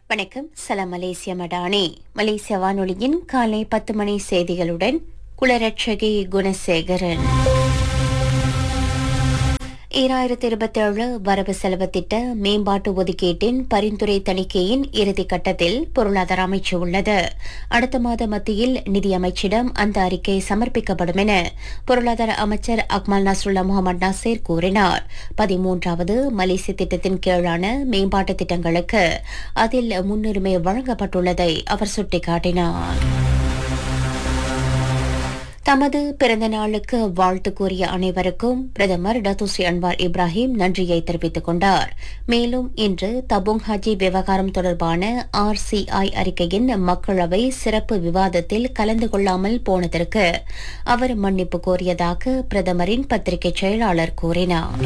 வணக்கம் சலாம் மலேசிய மடானி மலேசிய வானொலியின் காலை பத்து மணி செய்திகளுடன் குலரட்சகி குணசேகரன் ஈராயிரத்தி இருபத்தேழு வரவு செலவு திட்ட மேம்பாட்டு ஒதுக்கீட்டின் பரிந்துரை தணிக்கையின் இறுதி கட்டத்தில் பொருளாதார அமைச்சு உள்ளது அடுத்த மாத மத்தியில் நிதியமைச்சிடம் அந்த அறிக்கை சமர்ப்பிக்கப்படும் என பொருளாதார அமைச்சர் அக்மல் நஸ்ருல்லா முகமது நாசேர் கூறினார் பதிமூன்றாவது மலேசிய திட்டத்தின் கீழான மேம்பாட்டு திட்டங்களுக்கு அதில் முன்னுரிமை வழங்கப்பட்டுள்ளதை அவர் சுட்டிக்காட்டினார் தமது பிறந்த நாளுக்கு வாழ்த்து கூறிய அனைவருக்கும் பிரதமர் டத்துஸ்ரீ அன்வார் இப்ராஹிம் நன்றியை தெரிவித்துக் கொண்டார் மேலும் இன்று தபுங் ஹஜி விவகாரம் தொடர்பான ஆர்சிஐ அறிக்கையின் மக்களவை சிறப்பு விவாதத்தில் கலந்து கொள்ளாமல் போனதற்கு அவர் மன்னிப்பு கோரியதாக பிரதமரின் பத்திரிகை செயலாளர் கூறினார்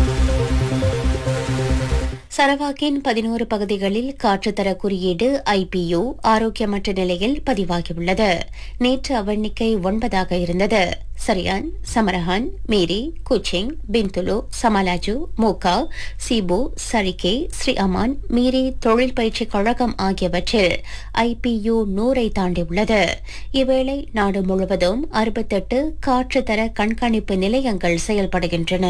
சரவாக்கின் பதினோரு பகுதிகளில் காற்றுத்தர குறியீடு ஐபியு ஆரோக்கியமற்ற நிலையில் பதிவாகியுள்ளது நேற்று அவெண்ணிக்கை ஒன்பதாக இருந்தது Serian Samarahan Miri Kuching Bintulu Samalaju Mukah Sibu Sarikei Sri Aman Miri தொழில் பயிற்சி கழகம் ஆகியவற்றில் ஐபியு நூறை தாண்டியுள்ளது இவ்வேளை நாடு முழுவதும் அறுபத்தெட்டு காற்றுத்தர கண்காணிப்பு நிலையங்கள் செயல்படுகின்றன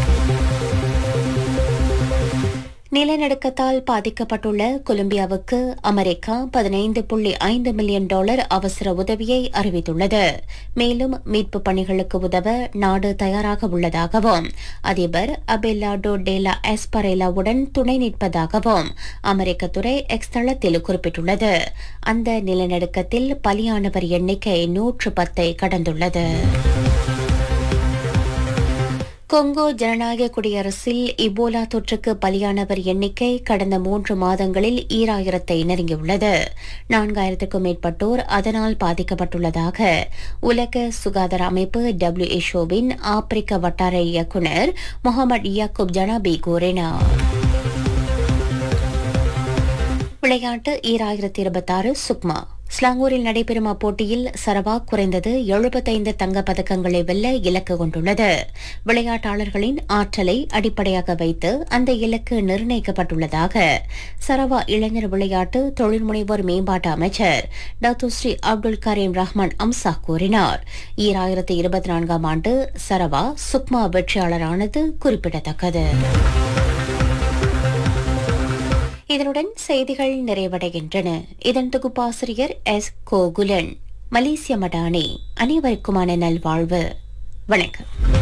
நிலநடுக்கத்தால் பாதிக்கப்பட்டுள்ள கொலம்பியாவுக்கு அமெரிக்கா பதினைந்து புள்ளி ஐந்து மில்லியன் டாலர் அவசர உதவியை அறிவித்துள்ளது மேலும் மீட்பு பணிகளுக்கு உதவ நாடு தயாராக உள்ளதாகவும் அதிபர் அபெல்லாடோ டேலா எஸ்பரேலாவுடன் துணை நிற்பதாகவும் அமெரிக்க துறை எக்ஸ் தளத்தில் குறிப்பிட்டுள்ளது அந்த நிலநடுக்கத்தில் பலியானவர் எண்ணிக்கை நூற்று பத்தை கடந்துள்ளது கொங்கோ ஜனநாயக குடியரசில் இபோலா தொற்றுக்கு பலியானவர் எண்ணிக்கை கடந்த மூன்று மாதங்களில் ஈராயிரத்தை நெருங்கியுள்ளது நான்காயிரத்துக்கும் மேற்பட்டோர் அதனால் பாதிக்கப்பட்டுள்ளதாக உலக சுகாதார அமைப்பு டபிள்யூஎச்ஓவின் ஆப்பிரிக்க வட்டார இயக்குநர் முகமது யாக்கூப் ஜனாபி கூறினார் விளையாட்டு ஈராயிரத்தி இருபத்தாறு சுக்மா ஸ்லாங்கூரில் நடைபெறும் அப்போட்டியில் சரவாக் குறைந்தது எழுபத்தைந்து தங்கப் பதக்கங்களை வெல்ல இலக்கு கொண்டுள்ளது விளையாட்டாளர்களின் ஆற்றலை அடிப்படையாக வைத்து அந்த இலக்கு நிர்ணயிக்கப்பட்டுள்ளதாக சரவா இளைஞர் விளையாட்டு தொழில்முனைவோர் மேம்பாட்டு அமைச்சர் doctor Sri Abdul Karim Rahman Hamzah கூறினார் ஈராயிரத்தி இருபத்தி நான்காம் ஆண்டு சரவா சுக்மா வெற்றியாளரானது குறிப்பிடத்தக்கது இதனுடன் செய்திகள் நிறைவடைகின்றன இதன் தொகுப்பாசிரியர் எஸ் கோகுலன் மலேசிய மடானி அனைவருக்குமான நல்வாழ்வு வணக்கம்